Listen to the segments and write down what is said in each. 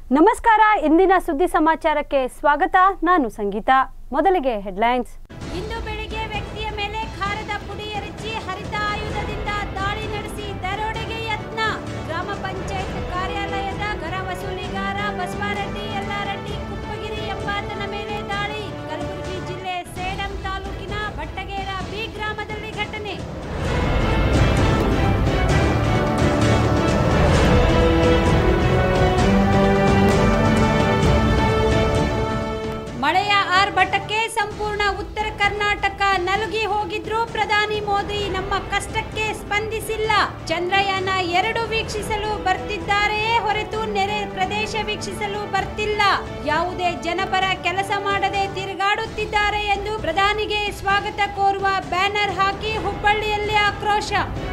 ನಮಸ್ಕಾರ ಇಂದಿನ ಸುದ್ದಿ ಸಮಾಚಾರಕ್ಕೆ ಸ್ವಾಗತ ನಾನು ಸಂಗೀತ ಮೊದಲಿಗೆ ಹೆಡ್ಲೈನ್ಸ್ ಇಂದು ಬೆಳಿಗ್ಗೆ ವ್ಯಕ್ತಿಯ ಮೇಲೆ ಖಾರದ ಪುಡಿ ಎರಚಿ ಹರಿತ ಆಯುಧದಿಂದ ದಾಳಿ ನಡೆಸಿ ದರೋಡೆಗೆ ಯತ್ನ ಗ್ರಾಮ ಪಂಚಾಯತ್ ಕಾರ್ಯಾಲಯದ ಗರ ವಸೂಲಿಗಾರ ಬಸವರೆಡ್ಡಿ ಯಲ್ಲಾರೆಡ್ಡಿ ಕುಪ್ಪಗಿರಿ ಎಂಬಾತನ ಮೇಲೆ ದಾಳಿ ಕಲಬುರಗಿ ಜಿಲ್ಲೆ ಸೇಡಂ ತಾಲೂಕಿನ ಭಟ್ಟಗೇರ ಬಿ ಗ್ರಾಮದಲ್ಲಿ ಘಟನೆ ಮಳೆಯ ಆರ್ಭಟಕ್ಕೆ ಸಂಪೂರ್ಣ ಉತ್ತರ ಕರ್ನಾಟಕ ನಲುಗಿ ಹೋಗಿದ್ರು ಪ್ರಧಾನಿ ಮೋದಿ ನಮ್ಮ ಕಷ್ಟಕ್ಕೆ ಸ್ಪಂದಿಸಿಲ್ಲ ಚಂದ್ರಯಾನ ಎರಡು ವೀಕ್ಷಿಸಲು ಬರ್ತಿದ್ದಾರೆಯೇ ಹೊರತು ನೆರೆ ಪ್ರದೇಶ ವೀಕ್ಷಿಸಲು ಬರ್ತಿಲ್ಲ ಯಾವುದೇ ಜನಪರ ಕೆಲಸ ಮಾಡದೆ ತಿರುಗಾಡುತ್ತಿದ್ದಾರೆ ಎಂದು ಪ್ರಧಾನಿಗೆ ಸ್ವಾಗತ ಕೋರುವ ಬ್ಯಾನರ್ ಹಾಕಿ ಹುಬ್ಬಳ್ಳಿಯಲ್ಲಿ ಆಕ್ರೋಶ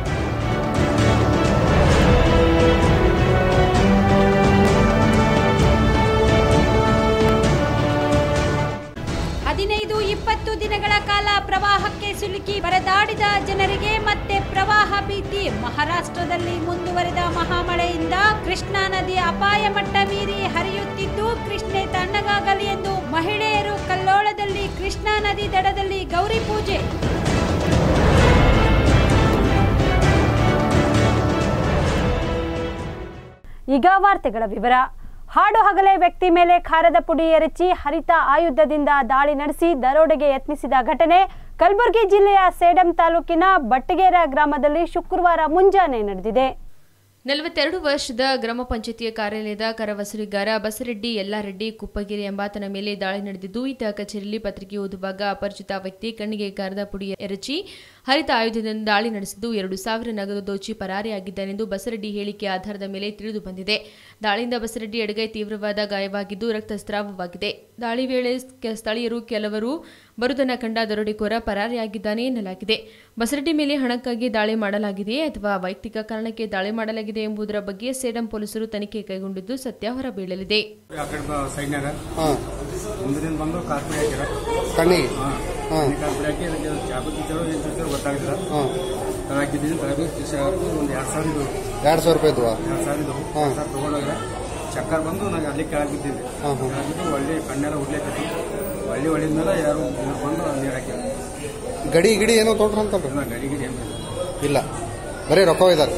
ಹದಿನೈದು ಇಪ್ಪತ್ತು ದಿನಗಳ ಕಾಲ ಪ್ರವಾಹಕ್ಕೆ ಸಿಲುಕಿ ಪರದಾಡಿದ ಜನರಿಗೆ ಮತ್ತೆ ಪ್ರವಾಹ ಭೀತಿ ಮಹಾರಾಷ್ಟ್ರದಲ್ಲಿ ಮುಂದುವರೆದ ಮಹಾಮಳೆಯಿಂದ ಕೃಷ್ಣಾ ನದಿ ಅಪಾಯ ಮಟ್ಟ ಮೀರಿ ಹರಿಯುತ್ತಿದ್ದು ಕೃಷ್ಣೆ ತಣ್ಣಗಾಗಲಿ ಎಂದು ಮಹಿಳೆಯರು ಕಲ್ಲೋಳದಲ್ಲಿ ಕೃಷ್ಣಾ ನದಿ ದಡದಲ್ಲಿ ಗೌರಿ ಪೂಜೆ ಈಗ ವಾರ್ತೆಗಳ ವಿವರ ಹಾಡು ಹಗಲೇ ವ್ಯಕ್ತಿ ಮೇಲೆ ಖಾರದ ಪುಡಿ ಎರಚಿ ಹರಿತ ಆಯುಧದಿಂದ ದಾಳಿ ನಡೆಸಿ ದರೋಡೆಗೆ ಯತ್ನಿಸಿದ ಘಟನೆ ಕಲಬುರಗಿ ಜಿಲ್ಲೆಯ ಸೇಡಂ ತಾಲೂಕಿನ ಬಟ್ಟಗೇರ ಗ್ರಾಮದಲ್ಲಿ ಶುಕ್ರವಾರ ಮುಂಜಾನೆ ನಡೆದಿದೆ ನಲವತ್ತೆರಡು ವರ್ಷದ ಗ್ರಾಮ ಪಂಚಾಯತಿಯ ಕಾರ್ಯಾಲಯದ ಕರ ವಸೂಲಿಗಾರ ಬಸರೆಡ್ಡಿ ಯಲ್ಲಾರೆಡ್ಡಿ ಕುಪ್ಪಗಿರಿ ಎಂಬಾತನ ಮೇಲೆ ದಾಳಿ ನಡೆದಿದ್ದು ಈತ ಕಚೇರಿಯಲ್ಲಿ ಪತ್ರಿಕೆ ಓದುವಾಗ ಅಪರಿಚಿತ ವ್ಯಕ್ತಿ ಕಣ್ಣಿಗೆ ಖಾರದ ಪುಡಿ ಎರಚಿ ಹರಿತ ಆಯುಧದಿಂದ ದಾಳಿ ನಡೆಸಿದ್ದು ಎರಡು ಸಾವಿರ ನಗದು ದೋಚಿ ಪರಾರಿಯಾಗಿದ್ದಾನೆಂದು ಬಸರೆಡ್ಡಿ ಹೇಳಿಕೆ ಆಧಾರದ ಮೇಲೆ ತಿಳಿದು ಬಂದಿದೆ ದಾಳಿಯಿಂದ ಬಸರೆಡ್ಡಿ ಎಡಗೈ ತೀವ್ರವಾದ ಗಾಯವಾಗಿದ್ದು ರಕ್ತಸ್ರಾವವಾಗಿದೆ ದಾಳಿ ವೇಳೆ ಕೆ- ಸ್ಥಳೀಯರು ಕೆಲವರು ಬರುವುದನ್ನು ಕಂಡ ದರೋಡೆಕೋರ ಪರಾರಿಯಾಗಿದ್ದಾನೆ ಎನ್ನಲಾಗಿದೆ ಬಸರೆಡ್ಡಿ ಮೇಲೆ ಹಣಕ್ಕಾಗಿ ದಾಳಿ ಮಾಡಲಾಗಿದೆಯೇ ಅಥವಾ ವೈಯಕ್ತಿಕ ಕಾರಣಕ್ಕೆ ದಾಳಿ ಮಾಡಲಾಗಿದೆ ಎಂಬುದರ ಬಗ್ಗೆ ಸೇಡಂ ಪೊಲೀಸರು ತನಿಖೆ ಕೈಗೊಂಡಿದ್ದು ಸತ್ಯ ಹೊರಬೀಳಲಿದೆ ಆ ಕಡೆ ಬ- ಸೈಡ್ನ್ಯಾಗ ಹಾಂ ಮುಂದಿನ ಬಂದು ಕಾರ್ಪುಡಿ ಹಾಕಿರ ಕಣ್ಣಿಗೆ ಹಾಂ ಹಾಂ ಕಾರ್ಪುಡಿ ಹಾಕಿ ಅದಕ್ಕೆ ಚಾಕು ಚುಚ್ಚಾರೋ ಏನು ಚುಚ್ಚಾರೋ ಗೊತ್ತಾಗಿಲ್ಲ ಹಾಂ ತಳಗಿದ್ದೀನಿ ತಳಗಿ ಒಂದು ಎರಡು ಸಾವಿರ ಇದ್ದವು ಎರಡು ಸಾವಿರ ರೂಪಾಯಿ ಇದ್ವಾ ಎರಡು ಸಾವಿರ ಇದ್ದವು ಹಾಂ. ಎರಡು ಸಾವಿರ ತೊಗೊಂಡೋಗ್ರೆ ಚಕ್ಕರ್ ಬಂದು ನನಗೆ ಅಲ್ಲಿ ಕೆಳಗಿದ್ದೀನಿ ಹಾಂ, ಹಾಂ. ಕೆಳಗಿದ್ದು ಒಳ್ಳೆ ಕಣ್ಣೆಲ್ಲ ಉಡ್ಲಿಕ್ಕೆ ಒಳ್ಳೆ ಹೊಳಿದ ಮೇಲೆ ಯಾರು ಇವ್ರು ಬಂದು ನೀರು ಹಾಕಿದ್ರು ಗಡಿ ಗಿಡಿ ಏನೋ ತೊಗೊಂಡ್ರಂತಲ್ರಿ ಎಲ್ಲ ಗಡಿಗಿರಿ ಏನು ಇಲ್ಲ ಬರೀ ರೊಕ್ಕ ಇದ್ದಾರೆ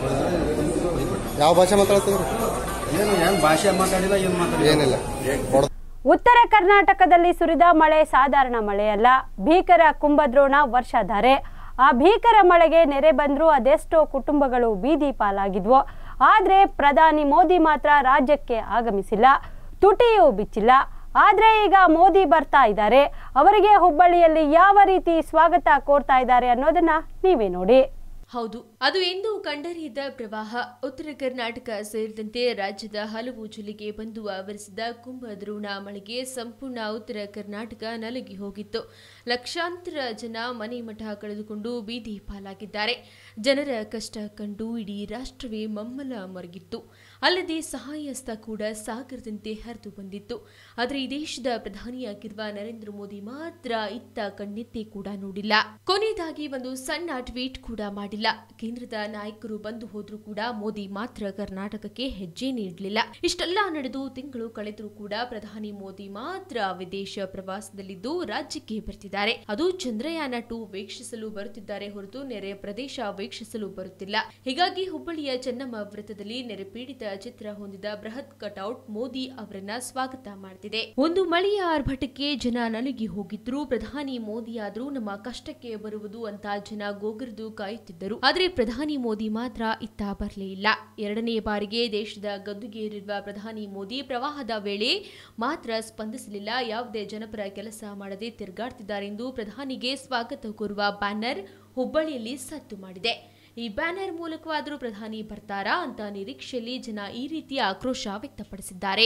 ಯಾವ ಭಾಷೆ ಮಾತಾಡ್ತಿದ್ರು ಏನು ಏನು ಭಾಷೆ ಮಾತಾಡಿಲ್ಲ ಏನು ಮಾತಾಡಿಲ್ಲ ಏನಿಲ್ಲ ಹೊಡ್- ಉತ್ತರ ಕರ್ನಾಟಕದಲ್ಲಿ ಸುರಿದ ಮಳೆ ಸಾಧಾರಣ ಮಳೆಯಲ್ಲ ಭೀಕರ ಕುಂಭದ್ರೋಣ ವರ್ಷಧಾರೆ ಆ ಭೀಕರ ಮಳೆಗೆ ನೆರೆ ಬಂದರೂ ಅದೆಷ್ಟೋ ಕುಟುಂಬಗಳು ಬೀದಿ ಪಾಲಾಗಿದ್ವು ಆದರೆ ಪ್ರಧಾನಿ ಮೋದಿ ಮಾತ್ರ ರಾಜ್ಯಕ್ಕೆ ಆಗಮಿಸಿಲ್ಲ ತುಟಿಯೂ ಬಿಚ್ಚಿಲ್ಲ ಆದರೆ ಈಗ ಮೋದಿ ಬರ್ತಾ ಇದ್ದಾರೆ ಅವರಿಗೆ ಹುಬ್ಬಳ್ಳಿಯಲ್ಲಿ ಯಾವ ರೀತಿ ಸ್ವಾಗತ ಕೋರ್ತಾ ಇದ್ದಾರೆ ಅನ್ನೋದನ್ನ ನೀವೇ ನೋಡಿ ಹೌದು ಅದು ಎಂದು ಕಂಡರಿಯದ ಪ್ರವಾಹ ಉತ್ತರ ಕರ್ನಾಟಕ ಸೇರಿದಂತೆ ರಾಜ್ಯದ ಹಲವು ಜಿಲ್ಲೆಗೆ ಬಂದು ಆವರಿಸಿದ ಕುಂಭದ್ರೋಣ ಮಳೆಗೆ ಸಂಪೂರ್ಣ ಉತ್ತರ ಕರ್ನಾಟಕ ನಲುಗಿ ಹೋಗಿತ್ತು ಲಕ್ಷಾಂತರ ಜನ ಮನೆ ಮಠ ಕಳೆದುಕೊಂಡು ಬೀದಿ ಪಾಲಾಗಿದ್ದಾರೆ ಜನರ ಕಷ್ಟ ಕಂಡು ಇಡೀ ರಾಷ್ಟ್ರವೇ ಮಮ್ಮಲ ಮರಗಿತ್ತು ಅಲ್ಲದೆ ಸಹಾಯಸ್ತ ಕೂಡ ಸಾಗರದಂತೆ ಹರಿದು ಬಂದಿತ್ತು ಆದರೆ ಈ ದೇಶದ ಪ್ರಧಾನಿಯಾಗಿರುವ ನರೇಂದ್ರ ಮೋದಿ ಮಾತ್ರ ಇತ್ತ ಕಣ್ಣೆತ್ತಿ ಕೂಡ ನೋಡಿಲ್ಲ ಕೊನೆಯದಾಗಿ ಒಂದು ಸಣ್ಣ ಟ್ವೀಟ್ ಕೂಡ ಮಾಡಿಲ್ಲ ಕೇಂದ್ರದ ನಾಯಕರು ಬಂದು ಹೋದ್ರೂ ಕೂಡ ಮೋದಿ ಮಾತ್ರ ಕರ್ನಾಟಕಕ್ಕೆ ಹೆಜ್ಜೆ ನೀಡಲಿಲ್ಲ ಇಷ್ಟೆಲ್ಲ ನಡೆದು ತಿಂಗಳು ಕಳೆದರೂ ಕೂಡ ಪ್ರಧಾನಿ ಮೋದಿ ಮಾತ್ರ ವಿದೇಶ ಪ್ರವಾಸದಲ್ಲಿದ್ದು ರಾಜ್ಯಕ್ಕೆ ಬರ್ತಿದ್ದಾರೆ ಅದು ಚಂದ್ರಯಾನ ಟು ವೀಕ್ಷಿಸಲು ಬರುತ್ತಿದ್ದಾರೆ ಹೊರತು ನೆರೆ ಪ್ರದೇಶ ವೀಕ್ಷಿಸಲು ಬರುತ್ತಿಲ್ಲ ಹೀಗಾಗಿ ಹುಬ್ಬಳ್ಳಿಯ ಚೆನ್ನಮ್ಮ ವೃತ್ತದಲ್ಲಿ ನೆರೆ ಪೀಡಿತ ಚಿತ್ರ ಹೊಂದಿದ ಬೃಹತ್ ಕಟೌಟ್ ಮೋದಿ ಅವರನ್ನ ಸ್ವಾಗತ ಮಾಡ್ತಿದೆ ಒಂದು ಮಳೆಯ ಆರ್ಭಟಕ್ಕೆ ಜನ ನಲುಗಿ ಹೋಗಿದ್ರು ಪ್ರಧಾನಿ ಮೋದಿ ಆದ್ರೂ ನಮ್ಮ ಕಷ್ಟಕ್ಕೆ ಬರುವುದು ಅಂತ ಜನ ಗೋಗರಿದು ಕಾಯುತ್ತಿದ್ದರು ಆದ್ರೆ ಪ್ರಧಾನಿ ಮೋದಿ ಮಾತ್ರ ಇತ್ತ ಬರಲೇ ಇಲ್ಲ ಎರಡನೇ ಬಾರಿಗೆ ದೇಶದ ಗದ್ದುಗೇರಿರುವ ಪ್ರಧಾನಿ ಮೋದಿ ಪ್ರವಾಹದ ವೇಳೆ ಮಾತ್ರ ಸ್ಪಂದಿಸಲಿಲ್ಲ ಯಾವುದೇ ಜನಪರ ಕೆಲಸ ಮಾಡದೆ ತಿರುಗಾಡ್ತಿದ್ದಾರೆಂದು ಪ್ರಧಾನಿಗೆ ಸ್ವಾಗತ ಕೋರುವ ಬ್ಯಾನರ್ ಹುಬ್ಬಳ್ಳಿಯಲ್ಲಿ ಸದ್ದು ಮಾಡಿದೆ ಈ ಬ್ಯಾನರ್ ಮೂಲಕವಾದರೂ ಪ್ರಧಾನಿ ಬರ್ತಾರಾ ಅಂತ ನಿರೀಕ್ಷೆಯಲ್ಲಿ ಜನ ಈ ರೀತಿಯ ಆಕ್ರೋಶ ವ್ಯಕ್ತಪಡಿಸಿದ್ದಾರೆ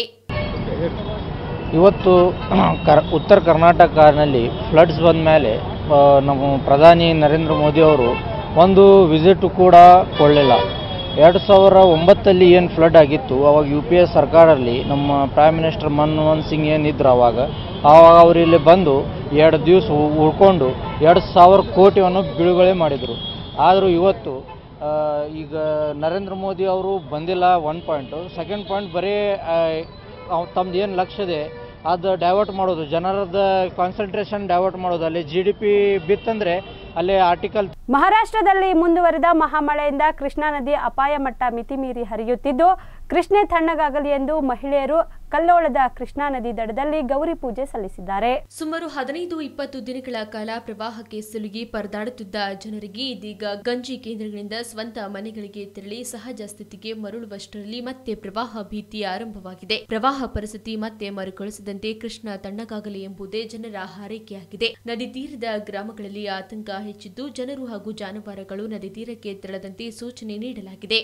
ಇವತ್ತು ಕರ್ ಉತ್ತರ ಕರ್ನಾಟಕನಲ್ಲಿ ಫ್ಲಡ್ಸ್ ಬಂದ ಮೇಲೆ ನಮ್ಮ ಪ್ರಧಾನಿ ನರೇಂದ್ರ ಮೋದಿ ಅವರು ಒಂದು ವಿಸಿಟ್ ಕೂಡ ಕೊಡಲಿಲ್ಲ ಎರಡು ಸಾವಿರ ಒಂಬತ್ತಲ್ಲಿ ಏನು ಫ್ಲಡ್ ಆಗಿತ್ತು ಅವಾಗ ಯು ಪಿ ಎ ಸರ್ಕಾರಲ್ಲಿ ನಮ್ಮ ಪ್ರೈಮ್ ಮಿನಿಸ್ಟರ್ ಮನಮೋಹನ್ ಸಿಂಗ್ ಏನಿದ್ರು ಅವಾಗ ಆವಾಗ ಅವರು ಇಲ್ಲಿ ಬಂದು ಎರಡು ದಿವಸ ಉಳ್ಕೊಂಡು ಎರಡು ಸಾವಿರ ಕೋಟಿಯನ್ನು ಬಿಡುಗಡೆ ಮಾಡಿದರು ಆದರೂ ಇವತ್ತು ಆ, ಈಗ ನರೇಂದ್ರ ಮೋದಿ ಅವರು ಬಂದಿಲ್ಲ ಒನ್ ಪಾಯಿಂಟು ಸೆಕೆಂಡ್ ಪಾಯಿಂಟ್ ಬರೀ ತಮ್ದು ಏನು ಲಕ್ಷ್ಯ ಇದೆ ಅದು ಡೈವರ್ಟ್ ಮಾಡೋದು ಜನರದ ಕಾನ್ಸಂಟ್ರೇಷನ್ ಡೈವರ್ಟ್ ಮಾಡೋದು ಅಲ್ಲಿ ಜಿ ಡಿ ಪಿ ಬಿತ್ತಂದರೆ ಅಲ್ಲಿ ಆರ್ಟಿಕಲ್ ಮಹಾರಾಷ್ಟ್ರದಲ್ಲಿ ಮುಂದುವರೆದ ಮಹಾಮಳೆಯಿಂದ ಕೃಷ್ಣಾ ನದಿ ಅಪಾಯ ಮಟ್ಟ ಮಿತಿ ಮೀರಿ ಹರಿಯುತ್ತಿದ್ದು ಕೃಷ್ಣೆ ತಣ್ಣಗಾಗಲಿ ಎಂದು ಮಹಿಳೆಯರು ಕಲ್ಲೋಳದ ಕೃಷ್ಣಾ ನದಿ ದಡದಲ್ಲಿ ಗೌರಿ ಪೂಜೆ ಸಲ್ಲಿಸಿದ್ದಾರೆ ಸುಮಾರು ಹದಿನೈದು ಇಪ್ಪತ್ತು ದಿನಗಳ ಕಾಲ ಪ್ರವಾಹಕ್ಕೆ ಸಿಲುಗಿ ಪರದಾಡುತ್ತಿದ್ದ ಜನರಿಗೆ ಇದೀಗ ಗಂಜಿ ಕೇಂದ್ರಗಳಿಂದ ಸ್ವಂತ ಮನೆಗಳಿಗೆ ತೆರಳಿ ಸಹಜ ಸ್ಥಿತಿಗೆ ಮರಳುವಷ್ಟರಲ್ಲಿ ಮತ್ತೆ ಪ್ರವಾಹ ಭೀತಿ ಆರಂಭವಾಗಿದೆ ಪ್ರವಾಹ ಪರಿಸ್ಥಿತಿ ಮತ್ತೆ ಮರುಕಳಿಸದಂತೆ ಕೃಷ್ಣ ತಣ್ಣಗಾಗಲಿ ಎಂಬುದೇ ಜನರ ಹಾರೈಕೆಯಾಗಿದೆ ನದಿ ತೀರದ ಗ್ರಾಮಗಳಲ್ಲಿ ಆತಂಕ ಹೆಚ್ಚಿದ್ದು ಜನರು ಹಾಗೂ ಜಾನುವಾರುಗಳು ನದಿ ತೀರಕ್ಕೆ ತೆರಳದಂತೆ ಸೂಚನೆ ನೀಡಲಾಗಿದೆ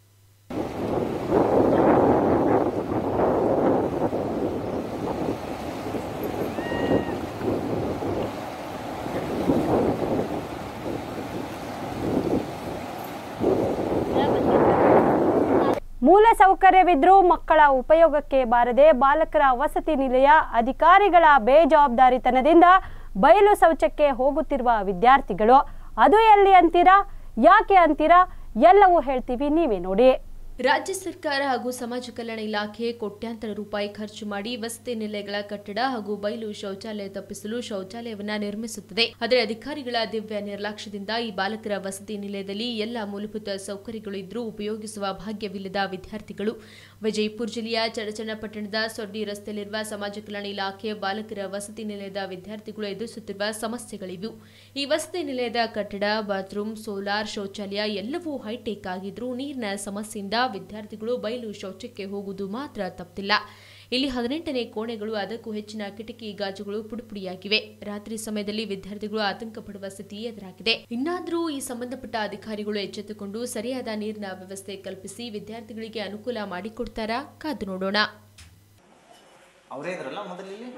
ಮೂಲ ಸೌಕರ್ಯವಿದ್ರೂ ಮಕ್ಕಳ ಉಪಯೋಗಕ್ಕೆ ಬಾರದೆ ಬಾಲಕರ ವಸತಿ ನಿಲಯ ಅಧಿಕಾರಿಗಳ ಬೇಜವಾಬ್ದಾರಿತನದಿಂದ ಬಯಲು ಶೌಚಕ್ಕೆ ಹೋಗುತ್ತಿರುವ ವಿದ್ಯಾರ್ಥಿಗಳು ಅದು ಎಲ್ಲಿ ಅಂತೀರಾ ಯಾಕೆ ಅಂತೀರಾ ಎಲ್ಲವೂ ಹೇಳ್ತೀವಿ ನೀವೇ ನೋಡಿ ರಾಜ್ಯ ಸರ್ಕಾರ ಹಾಗೂ ಸಮಾಜ ಕಲ್ಯಾಣ ಇಲಾಖೆ ಕೋಟ್ಯಾಂತರ ರೂಪಾಯಿ ಖರ್ಚು ಮಾಡಿ ವಸತಿ ನಿಲಯಗಳ ಕಟ್ಟಡ ಹಾಗೂ ಬಯಲು ಶೌಚಾಲಯ ತಪ್ಪಿಸಲು ಶೌಚಾಲಯವನ್ನ ನಿರ್ಮಿಸುತ್ತದೆ ಆದರೆ ಅಧಿಕಾರಿಗಳ ದಿವ್ಯ ನಿರ್ಲಕ್ಷ್ಯದಿಂದ ಈ ಬಾಲಕರ ವಸತಿ ನಿಲಯದಲ್ಲಿ ಎಲ್ಲ ಮೂಲಭೂತ ಸೌಕರ್ಯಗಳು ಇದ್ರೂ ಉಪಯೋಗಿಸುವ ಭಾಗ್ಯವಿಲ್ಲದ ವಿದ್ಯಾರ್ಥಿಗಳು ವಿಜಯಪುರ ಜಿಲ್ಲೆಯ ಚಡಚಣಪಟ್ಟಣದ ಸೊಡ್ಡಿ ರಸ್ತೆಯಲ್ಲಿರುವ ಸಮಾಜ ಕಲ್ಯಾಣ ಇಲಾಖೆ ಬಾಲಕರ ವಸತಿ ನಿಲಯದ ವಿದ್ಯಾರ್ಥಿಗಳು ಎದುರಿಸುತ್ತಿರುವ ಸಮಸ್ಯೆಗಳಿವು ಈ ವಸತಿ ನಿಲಯದ ಕಟ್ಟಡ ಬಾತ್ರೂಮ್ ಸೋಲಾರ್ ಶೌಚಾಲಯ ಎಲ್ಲವೂ ಹೈಟೆಕ್ ಆಗಿದ್ರೂ ನೀರಿನ ಸಮಸ್ಯೆಯಿಂದ ವಿದ್ಯಾರ್ಥಿಗಳು ಬಯಲು ಶೌಚಕ್ಕೆ ಹೋಗುವುದು ಮಾತ್ರ ತಪ್ಪಿಲ್ಲ ಇಲ್ಲಿ ಹದಿನೆಂಟನೇ ಕೋಣೆಗಳು ಅದಕ್ಕೂ ಹೆಚ್ಚಿನ ಕಿಟಕಿ ಗಾಜುಗಳು ಪುಡಿಪುಡಿಯಾಗಿವೆ ರಾತ್ರಿ ಸಮಯದಲ್ಲಿ ವಿದ್ಯಾರ್ಥಿಗಳು ಆತಂಕ ಪಡುವ ಸ್ಥಿತಿ ಎದುರಾಗಿದೆ ಇನ್ನಾದರೂ ಈ ಸಂಬಂಧಪಟ್ಟ ಅಧಿಕಾರಿಗಳು ಎಚ್ಚೆತ್ತುಕೊಂಡು ಸರಿಯಾದ ನೀರಿನ ವ್ಯವಸ್ಥೆ ಕಲ್ಪಿಸಿ ವಿದ್ಯಾರ್ಥಿಗಳಿಗೆ ಅನುಕೂಲ ಮಾಡಿಕೊಡ್ತಾರಾ ಕಾದು ನೋಡೋಣ ಅವರೇ ಇದ್ರಲ್ಲ ಮೊದಲು ಇಲ್ಲಿ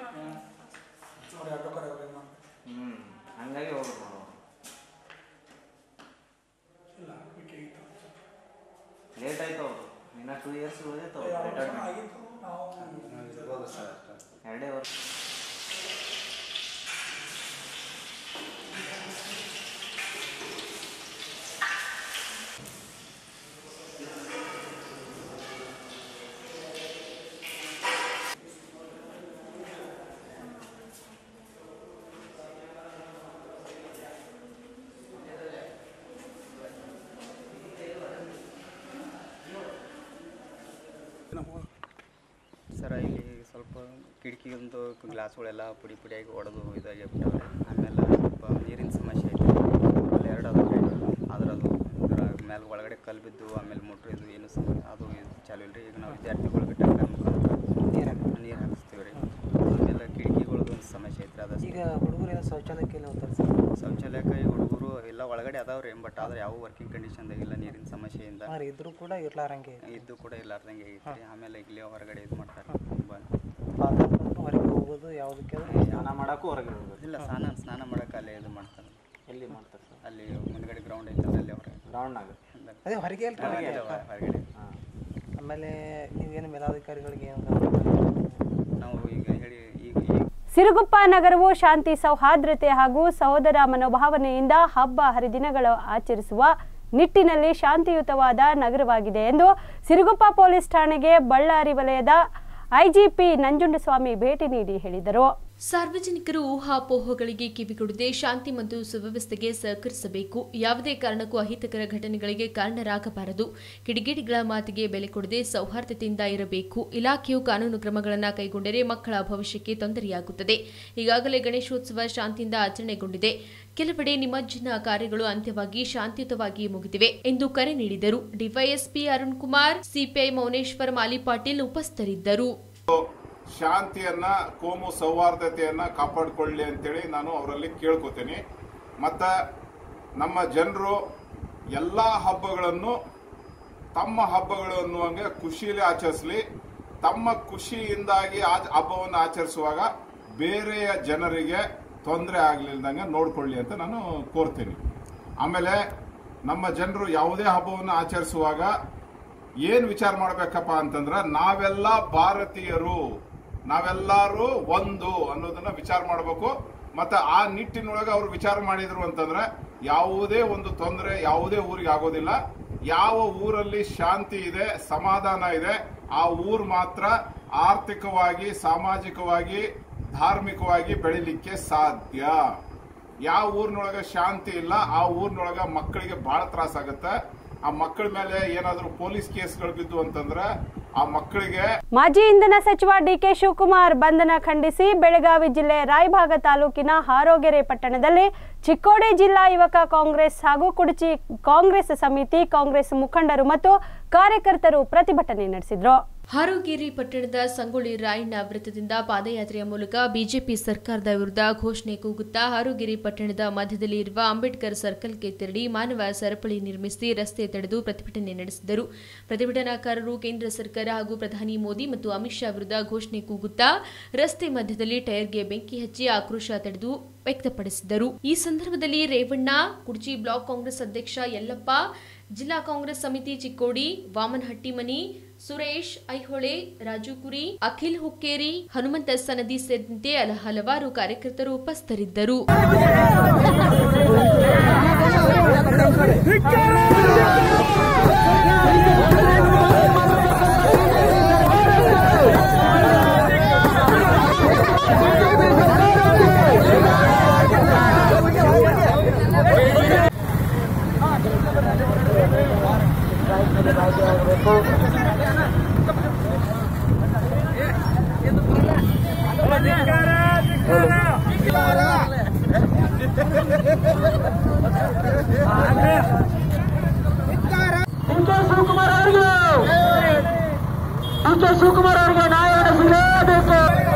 ಹ್ಞೂ ಹಂಗಾಗಿ ಹೋಗ್ಬೇಕು ನಾವು ಲೇಟ್ ಆಯ್ತು ಅವರು ಇನ್ನ ಟೂ ಇಯರ್ಸ್ ಉಳಿದೈತೆ ಎರಡೇ ವರ್ಷ ಸರ ಇಲ್ಲಿ ಸ್ವಲ್ಪ ಕಿಟಕಿಗೊಂದು ಗ್ಲಾಸ್ಗಳೆಲ್ಲ ಪುಡಿ ಪುಡಿಯಾಗಿ ಒಡೆದು ಇದಾಗಿ ಬಿಟ್ಟವ್ರೆ ಆಮೇಲೆ ಸ್ವಲ್ಪ ನೀರಿನ ಸಮಸ್ಯೆ ಐತೆ ಅಲ್ಲಿ ಎರಡು ಅದಾವೆ ಆದ್ರೆ ಅದು ಇದರ ಮೇಲೆ ಒಳಗಡೆ ಕಲ್ಲು ಬಿದ್ದು ಆಮೇಲೆ ಮೋಟ್ರ್ ಇದು ಏನು ಸಹ ಅದು ಇದು ಚಾಲು ಇಲ್ಲ ರೀ ಈಗ ನಾವು ವಿದ್ಯಾರ್ಥಿಗಳಿಗೆ ಟ್ಯಾಂಕರ್ ಮುಖಾಂತರ ನೀರು ನೀರು ಹಾಕಿಸ್ತೀವಿ ರೀ ಆಮೇಲೆ ಕಿಟಕಿಗಳದ್ದು ಒಂದು ಸಮಸ್ಯೆ ಐತ್ರಿ ಅದು ಈಗ ಹುಡುಗರು ಏನೋ ಶೌಚಾಲಯಕ್ಕೆ ಎಲ್ಲ ಹೋಗ್ತಾರೆ ಸರ್ ಶೌಚಾಲಯಕ್ಕೆ ಈ ಹುಡುಗರು ಎಲ್ಲ ಒಳಗಡೆ ಅದಾವೆ ರೀ ಬಟ್ ಆದ್ರೆ ಯಾವ ವರ್ಕಿಂಗ್ ಕಂಡೀಷನ್ದಾಗಿಲ್ಲ ನೀರಿನ ಸಮಸ್ಯೆಯಿಂದ ಹಾಂ ರೀ ಇದ್ರೂ ಕೂಡ ಇರ್ಲಾರಂಗೆ ಇದ್ದು ಕೂಡ ಇಲ್ಲಾರ್ದಂಗೆ ಐತೆ ರೀ ಆಮೇಲೆ ಇಲ್ಲಿ ಹೊರಗಡೆ ಇದು ಮಾಡ್ತಾರೆ ಬಂದು ಬಾತ್ರೂಮ್ ಹೊರಗೆ ಹೋಗೋದು ಯಾವುದಕ್ಕೆ ಅಂದ್ರೆ ಸ್ನಾನ ಮಾಡೋಕ್ಕೂ ಹೊರಗೆ ಹೋಗ್ಬೇಕು ಇಲ್ಲ ಸ್ನಾನ ಸ್ನಾನ ಮಾಡಕ್ಕೆ ಅಲ್ಲೇ ಇದು ಮಾಡ್ತಾರೆ ಎಲ್ಲಿ ಮಾಡ್ತಾರೆ ಸರ್ ಅಲ್ಲಿ ಮುಂದ್ಗಡೆ ಗ್ರೌಂಡ್ ಐತಲ್ಲ ಅಲ್ಲಿ ಹೊರಗೆ ಗ್ರೌಂಡ್ನಾಗ ಅದೇ ಹೊರಗೆ ಅಲ್ರಿ ಹೊರಗಡೆ ಹೊರಗಡೆ ಹಾಂ ಆಮೇಲೆ ನೀವೇನು ಮೇಲಾಧಿಕಾರಿಗಳಿಗೆ ಏನು ನಾವು ಈಗ ಹೇಳಿ ಈಗ ಈಗ ಸಿರುಗುಪ್ಪ ನಗರವು ಶಾಂತಿ ಸೌಹಾರ್ದತೆ ಹಾಗೂ ಸಹೋದರ ಮನೋಭಾವನೆಯಿಂದ ಹಬ್ಬ ಹರಿದಿನಗಳು ಆಚರಿಸುವ ನಿಟ್ಟಿನಲ್ಲಿ ಶಾಂತಿಯುತವಾದ ನಗರವಾಗಿದೆ ಎಂದು ಸಿರುಗುಪ್ಪ ಪೊಲೀಸ್ ಠಾಣೆಗೆ ಬಳ್ಳಾರಿ ವಲಯದ ಐಜಿಪಿ ನಂಜುಂಡಸ್ವಾಮಿ ಭೇಟಿ ನೀಡಿ ಹೇಳಿದರು ಸಾರ್ವಜನಿಕರು ಊಹಾಪೋಹಗಳಿಗೆ ಕಿವಿಗೊಡದೆ ಶಾಂತಿ ಮತ್ತು ಸುವ್ಯವಸ್ಥೆಗೆ ಸಹಕರಿಸಬೇಕು ಯಾವುದೇ ಕಾರಣಕ್ಕೂ ಅಹಿತಕರ ಘಟನೆಗಳಿಗೆ ಕಾರಣರಾಗಬಾರದು ಕಿಡಿಗೇಡಿಗಳ ಮಾತಿಗೆ ಬೆಲೆ ಕೊಡದೆ ಸೌಹಾರ್ದತೆಯಿಂದ ಇರಬೇಕು ಇಲಾಖೆಯು ಕಾನೂನು ಕ್ರಮಗಳನ್ನು ಕೈಗೊಂಡರೆ ಮಕ್ಕಳ ಭವಿಷ್ಯಕ್ಕೆ ತೊಂದರೆಯಾಗುತ್ತದೆ ಈಗಾಗಲೇ ಗಣೇಶೋತ್ಸವ ಶಾಂತಿಯಿಂದ ಆಚರಣೆಗೊಂಡಿದೆ ಕೆಲವೆಡೆ ನಿಮಜ್ಜನ ಕಾರ್ಯಗಳು ಅಂತ್ಯವಾಗಿ ಶಾಂತಿಯುತವಾಗಿ ಮುಗಿದಿವೆ ಎಂದು ಕರೆ ನೀಡಿದರು ಡಿವೈಎಸ್ಪಿ ಅರುಣ್ ಕುಮಾರ್ ಸಿಪಿಐ ಮೌನೇಶ್ವರ್ ಮಾಲಿ ಪಾಟೀಲ್ ಉಪಸ್ಥಿತರಿದ್ದರು ಶಾಂತಿಯನ್ನ ಕೋಮು ಸೌಹಾರ್ದತೆಯನ್ನ ಕಾಪಾಡಿಕೊಳ್ಳಿ ಅಂತೇಳಿ ನಾನು ಅವರಲ್ಲಿ ಕೇಳ್ಕೊತೀನಿ ಮತ್ತ ನಮ್ಮ ಜನರು ಎಲ್ಲ ಹಬ್ಬಗಳನ್ನು ತಮ್ಮ ಹಬ್ಬಗಳು ಅನ್ನುವಂಗೆ ಖುಷಿಯಲ್ಲಿ ಆಚರಿಸಲಿ ತಮ್ಮ ಖುಷಿಯಿಂದಾಗಿ ಆಚ- ಹಬ್ಬವನ್ನು ಆಚರಿಸುವಾಗ ಬೇರೆಯ ಜನರಿಗೆ ತೊಂದರೆ ಆಗಲಿಲ್ದಂಗೆ ನೋಡ್ಕೊಳ್ಳಿ ಅಂತ ನಾನು ಕೋರ್ತೀನಿ ಆಮೇಲೆ ನಮ್ಮ ಜನರು ಯಾವುದೇ ಹಬ್ಬವನ್ನು ಆಚರಿಸುವಾಗ ಏನ್ ವಿಚಾರ ಮಾಡ್ಬೇಕಪ್ಪ ಅಂತಂದ್ರ ನಾವೆಲ್ಲ ಭಾರತೀಯರು ನಾವೆಲ್ಲರೂ ಒಂದು ಅನ್ನೋದನ್ನ ವಿಚಾರ ಮಾಡಬೇಕು ಮತ್ತೆ ಆ ನಿಟ್ಟಿನೊಳಗೆ ಅವ್ರು ವಿಚಾರ ಮಾಡಿದ್ರು ಅಂತಂದ್ರೆ ಯಾವುದೇ ಒಂದು ತೊಂದರೆ ಯಾವುದೇ ಊರಿಗೆ ಆಗೋದಿಲ್ಲ ಯಾವ ಊರಲ್ಲಿ ಶಾಂತಿ ಇದೆ ಸಮಾಧಾನ ಇದೆ ಆ ಊರು ಮಾತ್ರ ಆರ್ಥಿಕವಾಗಿ ಸಾಮಾಜಿಕವಾಗಿ ಧಾರ್ಮಿಕವಾಗಿ ಬೆಳಿಲಿಕ್ಕೆ ಸಾಧ್ಯ ಯಾವ ಊರಿನೊಳಗ ಶಾಂತಿ ಇಲ್ಲ ಆ ಊರಿನೊಳಗ ಮಕ್ಕಳಿಗೆ ಬಹಳ ತ್ರಾಸ ಆಗತ್ತೆ ಆ ಮಕ್ಕಳ ಮೇಲೆ ಏನಾದರೂ ಪೊಲೀಸ್ ಕೇಸ್ಗಳು ಬಿದ್ದು ಅಂತಂದ್ರೆ ಆ ಮಕ್ಕಳಿಗೆ ಮಾಜಿ ಇಂಧನ ಸಚಿವ ಡಿಕೆ ಶಿವಕುಮಾರ್ ಬಂಧನ ಖಂಡಿಸಿ ಬೆಳಗಾವಿ ಜಿಲ್ಲೆ ರಾಯಭಾಗ ತಾಲೂಕಿನ ಹಾರೋಗೆರೆ ಪಟ್ಟಣದಲ್ಲಿ ಚಿಕ್ಕೋಡಿ ಜಿಲ್ಲಾ ಯುವಕ ಕಾಂಗ್ರೆಸ್ ಹಾಗೂ ಕುಡಚಿ ಕಾಂಗ್ರೆಸ್ ಸಮಿತಿ ಕಾಂಗ್ರೆಸ್ ಮುಖಂಡರು ಮತ್ತು ಕಾರ್ಯಕರ್ತರು ಪ್ರತಿಭಟನೆ ನಡೆಸಿದ್ರು ಹಾರೋಗೇರಿ ಪಟ್ಟಣದ ಸಂಗೊಳ್ಳಿ ರಾಯಣ್ಣ ವೃತ್ತದಿಂದ ಪಾದಯಾತ್ರೆಯ ಮೂಲಕ ಬಿಜೆಪಿ ಸರ್ಕಾರದ ವಿರುದ್ಧ ಘೋಷಣೆ ಕೂಗುತ್ತಾ ಹಾರೋಗೇರಿ ಪಟ್ಟಣದ ಮಧ್ಯದಲ್ಲಿ ಇರುವ ಅಂಬೇಡ್ಕರ್ ಸರ್ಕಲ್ಗೆ ತೆರಳಿ ಮಾನವ ಸರಪಳಿ ನಿರ್ಮಿಸಿ ರಸ್ತೆ ತಡೆದು ಪ್ರತಿಭಟನೆ ನಡೆಸಿದರು ಪ್ರತಿಭಟನಾಕಾರರು ಕೇಂದ್ರ ಸರ್ಕಾರ ಹಾಗೂ ಪ್ರಧಾನಿ ಮೋದಿ ಮತ್ತು ಅಮಿತ್ ಶಾ ವಿರುದ್ಧ ಘೋಷಣೆ ಕೂಗುತ್ತಾ ರಸ್ತೆ ಮಧ್ಯದಲ್ಲಿ ಟೈರ್ಗೆ ಬೆಂಕಿ ಹಚ್ಚಿ ಆಕ್ರೋಶ ತಡೆದು ವ್ಯಕ್ತಪಡಿಸಿದರು ಈ ಸಂದರ್ಭದಲ್ಲಿ ರೇವಣ್ಣ ಕುಡ್ಚಿ ಬ್ಲಾಕ್ ಕಾಂಗ್ರೆಸ್ ಅಧ್ಯಕ್ಷ ಯಲ್ಲಪ್ಪ ಜಿಲ್ಲಾ ಕಾಂಗ್ರೆಸ್ ಸಮಿತಿ ಚಿಕ್ಕೋಡಿ ವಾಮನ್ ಹಟ್ಟಿಮನಿ ಸುರೇಶ್ ಐಹೊಳೆ ರಾಜು ಕುರಿ ಅಖಿಲ್ ಹುಕ್ಕೇರಿ ಹನುಮಂತ ಸನದಿ ಸೇರಿದಂತೆ ಹಲ- ಹಲವಾರು ಕಾರ್ಯಕರ್ತರು ಉಪಸ್ಥಿತರಿದ್ದರು ಶಿವಕುಮಾರ್ ಅವರಿಗೆ ಡಿ ಕೆ ಶಿವಕುಮಾರ್ ಅವರಿಗೆ ನ್ಯಾಯವನ್ನು ಸಿಗಲೇಬೇಕು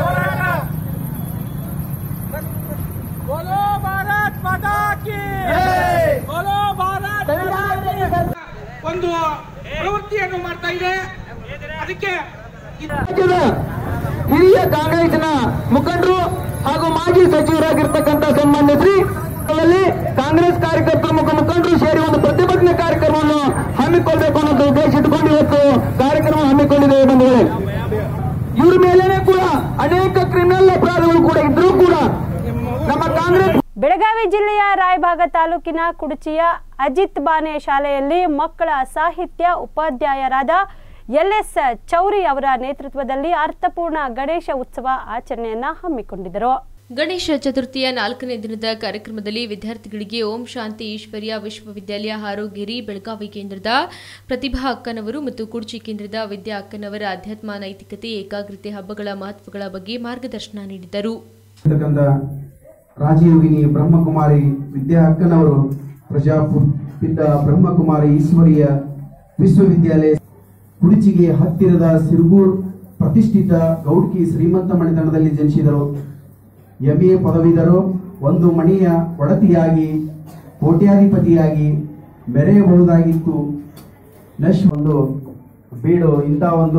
ಒಂದು ಪ್ರವೃತ್ತಿಯನ್ನು ಮಾಡ್ತಾ ಇದೆ ಅದಕ್ಕೆ ರಾಜ್ಯದ ಹಿರಿಯ ಕಾಂಗ್ರೆಸ್ನ ಮುಖಂಡರು ಹಾಗೂ ಮಾಜಿ ಸಚಿವರಾಗಿರ್ತಕ್ಕಂಥ ಸನ್ಮಾನ್ಯ ಶ್ರೀ ಅಲ್ಲಿ ಕಾಂಗ್ರೆಸ್ ಕಾರ್ಯಕರ್ತರು ಮುಖ ಮುಖಂಡರು ಸೇರಿ ಒಂದು ಪ್ರತಿಭಟನೆ ಕಾರ್ಯಕ್ರಮವನ್ನು ಹಮ್ಮಿಕೊಳ್ಬೇಕು ಅನ್ನೋದು ಉದ್ದೇಶ ಇಟ್ಕೊಂಡು ಇವತ್ತು ಕಾರ್ಯಕ್ರಮ ಹಮ್ಮಿಕೊಂಡಿದ್ದೇವೆ ಬಂಧುಗಳೇ ಇವ್ರ ಮೇಲೇನೆ ಕೂಡ ಅನೇಕ ಕ್ರಿಮಿನಲ್ ಅಪರಾಧಗಳು ಕೂಡ ಇದ್ರೂ ಕೂಡ ನಮ್ಮ ಕಾಂಗ್ರೆಸ್ ಬೆಳಗಾವಿ ಜಿಲ್ಲೆಯ ರಾಯಭಾಗ ತಾಲೂಕಿನ ಕುಡಚಿಯ ಅಜಿತ್ ಬಾನೆ ಶಾಲೆಯಲ್ಲಿ ಮಕ್ಕಳ ಸಾಹಿತ್ಯ ಉಪಾಧ್ಯಾಯರಾದ ಎಲ್ಎಸ್ ಚೌರಿ ಅವರ ನೇತೃತ್ವದಲ್ಲಿ ಅರ್ಥಪೂರ್ಣ ಗಣೇಶ ಉತ್ಸವ ಆಚರಣೆಯನ್ನ ಹಮ್ಮಿಕೊಂಡಿದ್ದರು ಗಣೇಶ ಚತುರ್ಥಿಯ ನಾಲ್ಕನೇ ದಿನದ ಕಾರ್ಯಕ್ರಮದಲ್ಲಿ ವಿದ್ಯಾರ್ಥಿಗಳಿಗೆ ಓಂ ಶಾಂತಿ ಈಶ್ವರ್ಯ ವಿಶ್ವವಿದ್ಯಾಲಯ ಹಾರೋಗೇರಿ ಬೆಳಗಾವಿ ಕೇಂದ್ರದ ಪ್ರತಿಭಾ ಅಕ್ಕನವರು ಮತ್ತು ಕುಡ್ಚಿ ಕೇಂದ್ರದ ವಿದ್ಯಾ ಅಕ್ಕನವರ ಅಧ್ಯಾತ್ಮ ನೈತಿಕತೆ ಏಕಾಗ್ರತೆ ಹಬ್ಬಗಳ ಮಹತ್ವಗಳ ಬಗ್ಗೆ ಮಾರ್ಗದರ್ಶನ ನೀಡಿದರು ಇರ್ತಕ್ಕಂಥ ರಾಜಯೋಗಿನಿ ಬ್ರಹ್ಮಕುಮಾರಿ ವಿದ್ಯಾ ಅಕ್ಕನವರು ಪ್ರಜಾಪಿತ ಬ್ರಹ್ಮಕುಮಾರಿ ಈಶ್ವರಿಯ ವಿಶ್ವವಿದ್ಯಾಲಯ ಕುಡಿಚಿಗೆ ಹತ್ತಿರದ ಸಿರುಗೂರ್ ಪ್ರತಿಷ್ಠಿತ ಗೌಡ್ಕಿ ಶ್ರೀಮಂತ ಮಣಿತನದಲ್ಲಿ ಜನಿಸಿದರು ಎಂಎ ಪದವೀಧರು ಒಂದು ಮಣಿಯ ಒಡತಿಯಾಗಿ ಕೋಟ್ಯಾಧಿಪತಿಯಾಗಿ ಮೆರೆಯಬಹುದಾಗಿತ್ತು ನಶ್ ಒಂದು ಬೀಡು ಇಂಥ ಒಂದು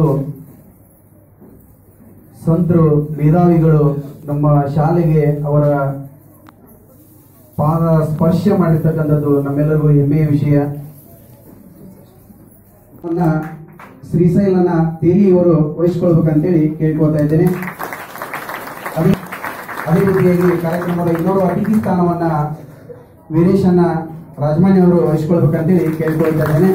ಸಂತರು ಮೇಧಾವಿಗಳು ನಮ್ಮ ಶಾಲೆಗೆ ಅವರ ಪಾದ ಸ್ಪರ್ಶ ಮಾಡಿರ್ತಕ್ಕಂಥದ್ದು ನಮ್ಮೆಲ್ಲರಿಗೂ ಹೆಮ್ಮೆಯ ವಿಷಯ ನನ್ನ ಶ್ರೀಶೈಲನ ತೇಲಿಯವರು ವಹಿಸ್ಕೊಳ್ಬೇಕಂತೇಳಿ ಕೇಳ್ಕೊತಾ ಇದ್ದೇನೆ ಅದೇ ಅದೇ ರೀತಿಯಾಗಿ ಕಾರ್ಯಕ್ರಮದ ಇನ್ನೋರು ಅತಿಥಿ ಸ್ಥಾನವನ್ನ ವೀರೇಶನ್ನ ರಾಜಮಾನಿ ಅವರು ವಹಿಸ್ಕೊಳ್ಬೇಕಂತೇಳಿ ಕೇಳ್ಕೊಳ್ತಾ ಇದ್ದೇನೆ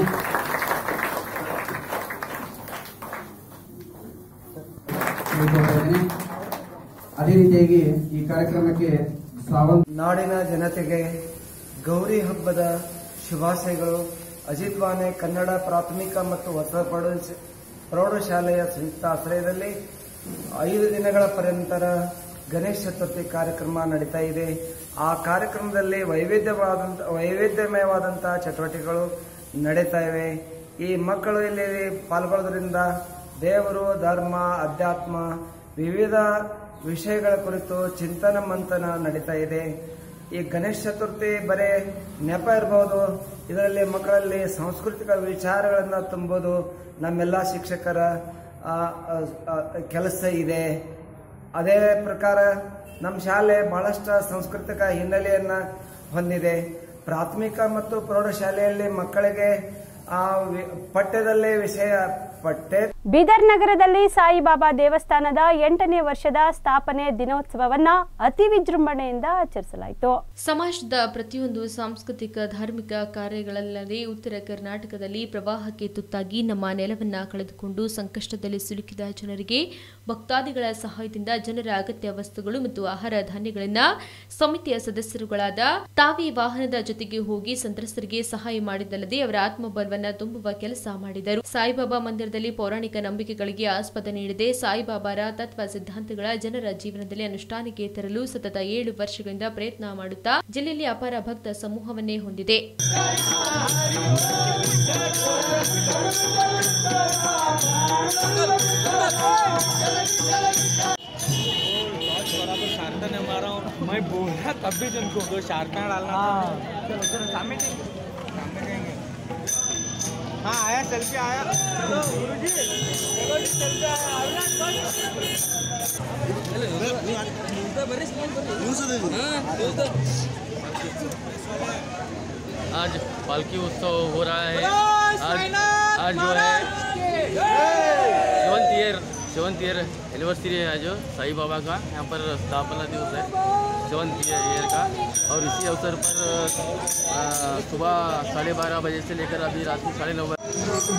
ಕೇಳ್ಕೊಳ್ತಾ ಇದ್ದೇನೆ ಅದೇ ರೀತಿಯಾಗಿ ಈ ಕಾರ್ಯಕ್ರಮಕ್ಕೆ ಸಾವಂತ್ ನಾಡಿನ ಜನತೆಗೆ ಗೌರಿ ಹಬ್ಬದ ಶುಭಾಶಯಗಳು ಅಜಿತ್ ವಾನೆ ಕನ್ನಡ ಪ್ರಾಥಮಿಕ ಮತ್ತು ಹೊಸ ಪ್ರೌಢ- ಪ್ರೌಢಶಾಲೆಯ ಸಂಯುಕ್ತ ಆಶ್ರಯದಲ್ಲಿ ಐದು ದಿನಗಳ ಪರ್ಯಂತರ ಗಣೇಶ ಚತುರ್ಥಿ ಕಾರ್ಯಕ್ರಮ ನಡೀತಾ ಇದೆ ಆ ಕಾರ್ಯಕ್ರಮದಲ್ಲಿ ವೈವಿಧ್ಯವಾದಂತ ವೈವಿಧ್ಯಮಯವಾದಂತಹ ಚಟುವಟಿಕೆಗಳು ನಡೀತಾ ಇವೆ ಈ ಮಕ್ಕಳು ಇಲ್ಲಿ ಪಾಲ್ಗೊಳ್ಳೋದ್ರಿಂದ ದೇವರು ಧರ್ಮ ಅಧ್ಯಾತ್ಮ ವಿವಿಧ ವಿಷಯಗಳ ಕುರಿತು ಚಿಂತನ ಮಂಥನ ನಡೀತಾ ಇದೆ ಈ ಗಣೇಶ ಚತುರ್ಥಿ ಬರೇ ನೆಪ ಇರಬಹುದು ಇದರಲ್ಲಿ ಮಕ್ಕಳಲ್ಲಿ ಸಾಂಸ್ಕೃತಿಕ ವಿಚಾರಗಳನ್ನು ತುಂಬೋದು ನಮ್ಮೆಲ್ಲ ಶಿಕ್ಷಕರ ಆ, ಆ, ಆ, ಕೆಲಸ ಇದೆ ಅದೇ ಪ್ರಕಾರ ನಮ್ಮ ಶಾಲೆ ಬಹಳಷ್ಟು ಸಾಂಸ್ಕೃತಿಕ ಹಿನ್ನೆಲೆಯನ್ನ ಹೊಂದಿದೆ ಪ್ರಾಥಮಿಕ ಮತ್ತು ಪ್ರೌಢಶಾಲೆಯಲ್ಲಿ ಮಕ್ಕಳಿಗೆ ಆ ವಿ- ಪಠ್ಯದಲ್ಲೇ ವಿಷಯ ಪಠ್ಯ ಬೀದರ್ ನಗರದಲ್ಲಿ ಸಾಯಿಬಾಬಾ ದೇವಸ್ಥಾನದ ಎಂಟನೇ ವರ್ಷದ ಸ್ಥಾಪನೆ ದಿನೋತ್ಸವವನ್ನ ಅತಿ ವಿಜೃಂಭಣೆಯಿಂದ ಆಚರಿಸಲಾಯಿತು ಸಮಾಜದ ಪ್ರತಿಯೊಂದು ಸಾಂಸ್ಕೃತಿಕ ಧಾರ್ಮಿಕ ಕಾರ್ಯಗಳಲ್ಲದೆ ಉತ್ತರ ಕರ್ನಾಟಕದಲ್ಲಿ ಪ್ರವಾಹಕ್ಕೆ ತುತ್ತಾಗಿ ನಮ್ಮ ನೆಲವನ್ನ ಕಳೆದುಕೊಂಡು ಸಂಕಷ್ಟದಲ್ಲಿ ಸಿಲುಕಿದ ಜನರಿಗೆ ಭಕ್ತಾದಿಗಳ ಸಹಾಯದಿಂದ ಜನರ ಅಗತ್ಯ ವಸ್ತುಗಳು ಮತ್ತು ಆಹಾರ ಧಾನ್ಯಗಳನ್ನ ಸಮಿತಿಯ ಸದಸ್ಯರುಗಳಾದ ತಾವೇ ವಾಹನದ ಜೊತೆಗೆ ಹೋಗಿ ಸಂತ್ರಸ್ತರಿಗೆ ಸಹಾಯ ಮಾಡಿದ್ದಲ್ಲದೆ ಅವರ ಆತ್ಮಬಲವನ್ನ ತುಂಬುವ ಕೆಲಸ ಮಾಡಿದರು ಸಾಯಿಬಾಬಾ ಮಂದಿರದಲ್ಲಿ ಪೌರಾಣಿಕ ನಂಬಿಕೆಗಳಿಗೆ ಆಸ್ಪದ ನೀಡದೆ ಸಾಯಿಬಾಬಾರ ತತ್ವ ಸಿದ್ಧಾಂತಗಳ ಜನರ ಜೀವನದಲ್ಲಿ ಅನುಷ್ಠಾನಕ್ಕೆ ತರಲು ಸತತ ಏಳು ವರ್ಷಗಳಿಂದ ಪ್ರಯತ್ನ ಮಾಡುತ್ತಾ ಜಿಲ್ಲೆಯಲ್ಲಿ ಅಪಾರ ಭಕ್ತ ಸಮೂಹವನ್ನೇ ಹೊಂದಿದೆ शार्टा ने मारा हूँ मैं बोला तब भी जिनको दो शार्टा डालना था सामने सामने कहेंगे हाँ आया सेल्फी आया चलो गुरुजी चलो जी सेल्फी आया आज पालकी उत्सव हो रहा है आज आज जो है seventh year seventh year anniversary है आज साईं बाबा का यहाँ पर स्थापना दिवस है सेवंथ ईयर का और इसी अवसर पर अ, सुबह साढ़े बारह बजे से लेकर अभी रात को साढ़े नौ बजे